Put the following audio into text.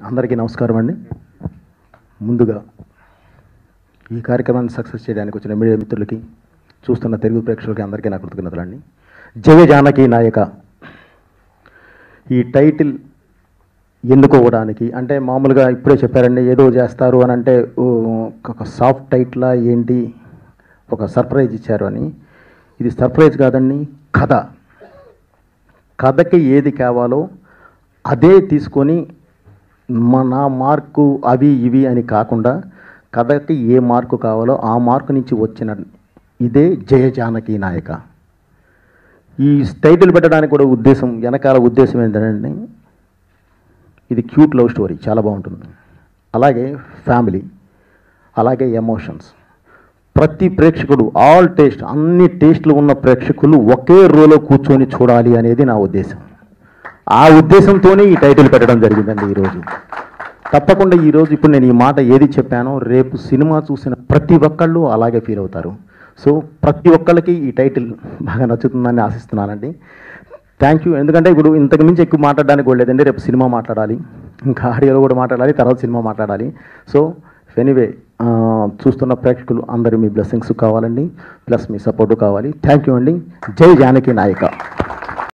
అందరికీ నమస్కారం అండి ముందుగా ఈ కార్యక్రమాన్ని సక్సెస్ చేయడానికి వచ్చిన మీడియా మిత్రులకి చూస్తున్న తెలుగు ప్రేక్షకులకి అందరికీ నా కృతజ్ఞతలండి జయ జానకి నాయక ఈ టైటిల్ ఎన్నుకోవడానికి అంటే మామూలుగా ఇప్పుడే చెప్పారండి ఏదో చేస్తారు అని అంటే ఓ, ఒక సాఫ్ట్ టైట్లా ఏంటి ఒక సర్ప్రైజ్ ఇచ్చారు అని ఇది సర్ప్రైజ్ కాదండి కథ కథకి ఏది కావాలో అదే తీసుకొని మన మార్కు అవి ఇవి అని కాకుండా కథకి ఏ మార్కు కావాలో ఆ మార్కు నుంచి వచ్చిన ఇదే జయ జానకి నాయక ఈ టైటిల్ పెట్టడానికి కూడా ఉద్దేశం వెనకాల ఉద్దేశం ఏంటంటే ఇది క్యూట్ లవ్ స్టోరీ చాలా బాగుంటుంది అలాగే ఫ్యామిలీ అలాగే ఎమోషన్స్ ప్రతి ప్రేక్షకుడు ఆల్ టేస్ట్ అన్ని టేస్ట్లు ఉన్న ప్రేక్షకులు ఒకే రోలో కూర్చొని చూడాలి అనేది నా ఉద్దేశం ఆ ఉద్దేశంతోనే ఈ టైటిల్ పెట్టడం జరిగిందండి ఈరోజు తప్పకుండా ఈరోజు ఇప్పుడు నేను ఈ మాట ఏది చెప్పానో రేపు సినిమా చూసిన ప్రతి ఒక్కళ్ళు అలాగే ఫీల్ అవుతారు సో ప్రతి ఒక్కళ్ళకి ఈ టైటిల్ బాగా నచ్చుతుందని ఆశిస్తున్నానండి థ్యాంక్ యూ ఎందుకంటే ఇప్పుడు ఇంతకు మించి ఎక్కువ మాట్లాడడానికి కూడా లేదండి రేపు సినిమా మాట్లాడాలి ఇంకా ఆడియోలో కూడా మాట్లాడాలి తర్వాత సినిమా మాట్లాడాలి సో ఎనీవే చూస్తున్న ప్రేక్షకులు అందరూ మీ బ్లెస్సింగ్స్ కావాలండి ప్లస్ మీ సపోర్టు కావాలి థ్యాంక్ యూ అండి జై జానకి నాయక